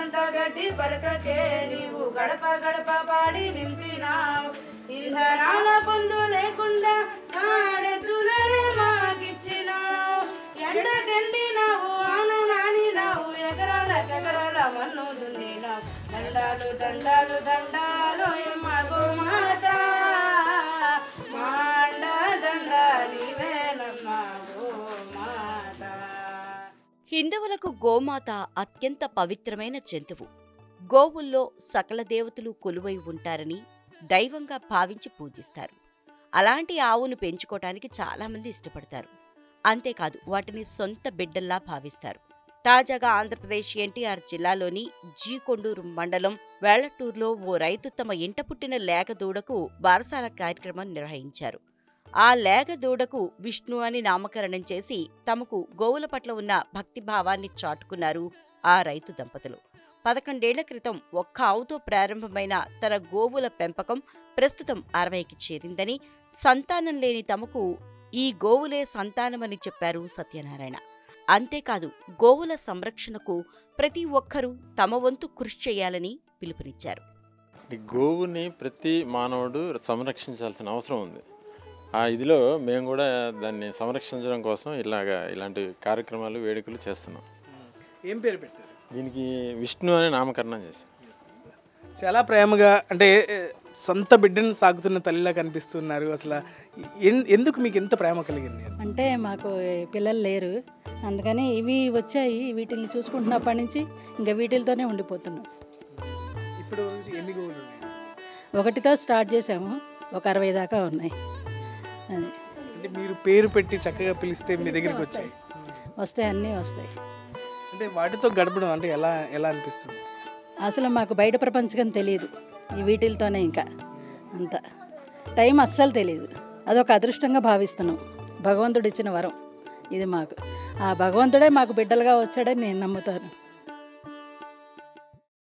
గోరంత గడ్డి పరకకే నీవు గడప గడప పాడి నింపినావు ఇంధనాల పొందు లేకుండా కాడెద్దులనే మాకిచ్చినావు ఎండకెండినావు ఆన నానినావు ఎకరాల ఎకరాల మన్ను దున్నినావు దండాలు దండాలు దండాలు ఎమ్మ గోమాత మాండ దండ నీవేనమ్మ గోమాత హిందువులకు గోమాత అత్యంత పవిత్రమైన జంతువు గోవుల్లో సకల దేవతలు కొలువై ఉంటారని దైవంగా భావించి పూజిస్తారు అలాంటి ఆవును పెంచుకోవటానికి చాలామంది ఇష్టపడతారు అంతేకాదు వాటిని సొంత బిడ్డల్లా భావిస్తారు తాజాగా ఆంధ్రప్రదేశ్ ఎన్టీఆర్ జిల్లాలోని జీకొండూరు మండలం వేళ్లటూరులో ఓ రైతు తమ ఇంట పుట్టిన లేగ దూడకు బారసాల కార్యక్రమం నిర్వహించారు ఆ లేగ దూడకు విష్ణు అని నామకరణం చేసి తమకు గోవుల పట్ల ఉన్న భక్తిభావాన్ని చాటుకున్నారు ఆ రైతు దంపతులు పదకొండేళ్ల క్రితం ఒక్క ఆవుతో ప్రారంభమైన తన గోవుల పెంపకం ప్రస్తుతం అరవైకి చేరిందని సంతానం లేని తమకు ఈ గోవులే సంతానమని చెప్పారు సత్యనారాయణ అంతేకాదు గోవుల సంరక్షణకు ప్రతి ఒక్కరూ తమ వంతు కృషి చేయాలని పిలుపునిచ్చారు ఈ గోవుని ప్రతి మానవుడు సంరక్షించాల్సిన అవసరం ఉంది ఆ ఇదిలో మేము కూడా దాన్ని సంరక్షించడం కోసం ఇలాగ ఇలాంటి కార్యక్రమాలు వేడుకలు చేస్తున్నాం ఏం పేరు పెట్టారు దీనికి విష్ణు అనే నామకరణం చేశాం చాలా ప్రేమగా అంటే ఏ, సొంత బిడ్డను సాగుతున్న తల్లిలా కనిపిస్తున్నారు అసలు ఎన్- ఎందుకు మీకు ఎంత ప్రేమ కలిగింది అంటే మాకు పిల్లలు లేరు అందుకని ఇవి వచ్చాయి వీటిని చూసుకుంటున్నప్పటి నుంచి ఇంకా వీటితోనే ఉండిపోతున్నాం ఇప్పుడు ఎన్ని గోవులు ఉన్నాయి? ఒకటితో స్టార్ట్ చేసాము ఒక అరవై దాకా ఉన్నాయి అది అంటే మీరు పేరు పెట్టి చక్కగా పిలిస్తే మీ దగ్గరికి వచ్చాయి వస్తాయి అన్నీ వస్తాయి అంటే వాటితో గడపడం అంటే ఎలా ఎలా అనిపిస్తుంది అసలు మాకు బయట ప్రపంచం తెలియదు ఈ వీటిలతోనే ఇంకా అంత టైం అస్సలు తెలియదు అదొక అదృష్టంగా భావిస్తున్నాం భగవంతుడు ఇచ్చిన వరం ఇది మాకు ఆ భగవంతుడే మాకు బిడ్డలుగా వచ్చాడని నేను నమ్ముతాను